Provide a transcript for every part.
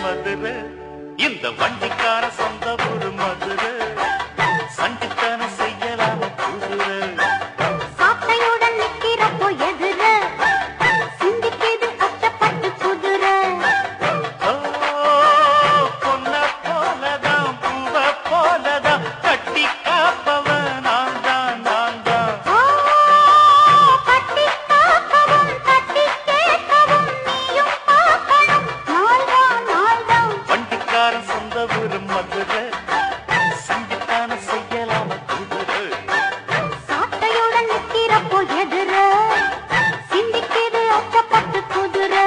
மதுரை இந்த வண்டிக்கார சொந்த ஊரு மதுரை சண்டித்தனம் செய்யலாம குதிரை சாட்டையுடன் நிக்கிறப்போ எதிர சிந்திக்குது அச்சப்பட்டு குதிரை ஓ, பொன்ன போலதான் பூவ போலதான் கட்டி காப்பவன் நான் தான் நான் தான் ஓ கட்டி காக்கவும் கட்டி கேட்கவும் நீயும் பார்க்கணும் நாள்தான் நாள்தான் வண்டிக்காரன் சொந்த ஊரு மதுரை சண்டித்தனம் செய்யலாம குதிரை சாட்டையுடன் நிக்கிறப்போ எதிர சிந்திக்குது அச்சப்பட்டு குதிரை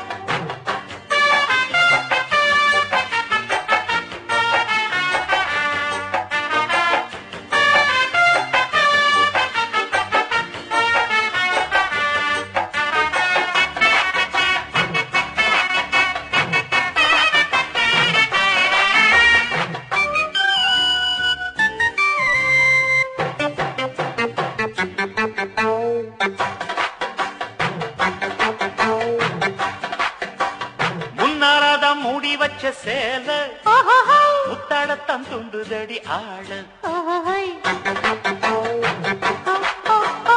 முன்னாராதான் மூடி வச்ச சேலை ஓஹோஹோ முத்தாடத்தான் துண்டுதடி ஆள ஓஹோஹோய் ஓ ஓ ஓ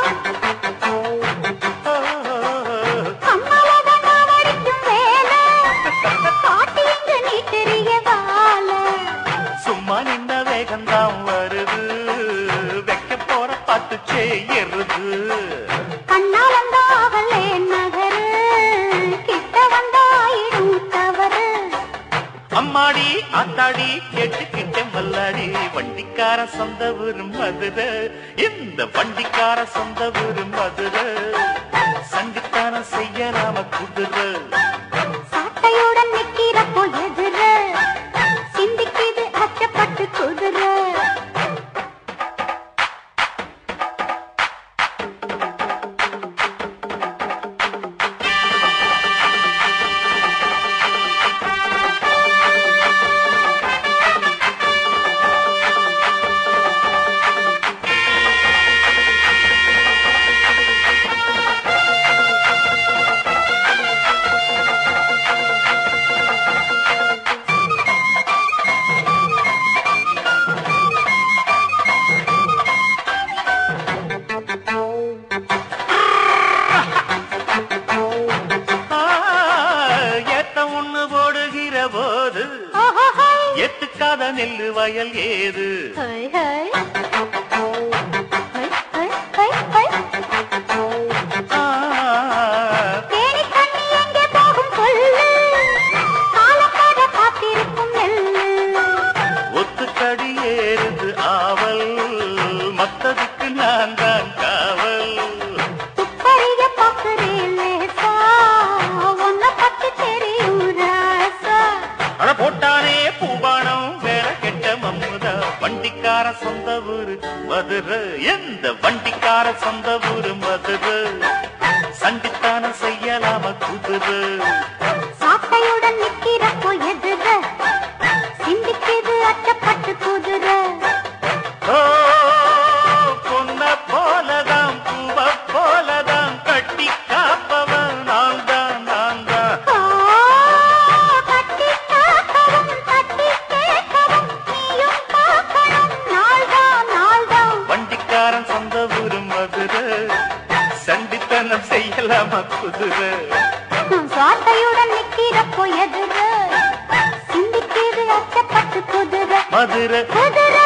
ஓ கம்மலதான் நான் வரைக்கும் வேலை காட்டி இங்கு நீ தெரிய வாழ சும்மா நின்ன வேகம்தான் வருது வைக்க போற பாட்டு செய்யறது கண்ணால் அந்த அவளே நகரு கிட்ட வந்தாயிடும் தவறு அம்மாடி ஆத்தாடி கேட்டுக்கிட்ட மல்லாடி வண்டிக்கார சொந்த ஊரு மதுரை இந்த வண்டிக்கார சொந்த ஊரு மதுரை சண்டித்தானம் செய்யலாம குதிரை சாட்டையுடன் நிக்கிறப்போ எதிர சிந்திக்குது அச்சப்பட்டு குதிரை ஆ, ஏத்த ஒண்ணு போடுகிற போது ஓஹோஹோய் எத்துக்காத நெல்லு வயல் ஏது ஹை ஹை ஹை ஹை ஹை ஹை ஆ, தேனி தண்ணி எங்கே போகும் சொல்லு காலக்காக காத்திருக்கும் நெல்லு ஒத்துக்கடி ஏறுது ஆவல் மத்ததுக்கு நான் தான் காவல் துப்பறிய பார்க்கிறேன் லேசா உன்னை பத்தி தெரியும் ராசா அட போட்டானே பூபானம் வேற கெட்ட மம்முதா வண்டிக்கார சொந்த ஊரு மதுரை எந்த வண்டிக்கார சொந்த ஊரு மதுரை சண்டித்தானம் செய்யலாம குதிரை சாட்டையுடன் நிக்கிறப்போ எதிர சிந்திக்குது அச்சப்பட்டு குதிரை ஓ, பொன்ன போலதான் பூவ போலதான் கட்டி காப்பவன் நான் தான் நான் தான் ஆ, கட்டி காக்கவும் கட்டி கேட்கவும் நீயும் பார்க்கணும் நாள்தான் நாள்தான் வண்டிக்காரன் சொந்த ஊரு மதுரை சண்டித்தனம் செய்யலாமா குதிரை சாட்டையுடன் நிக்கிறப்போ எதிர சிந்திக்குது அச்சப்பட்டு குதிரை மதுரை குதிரை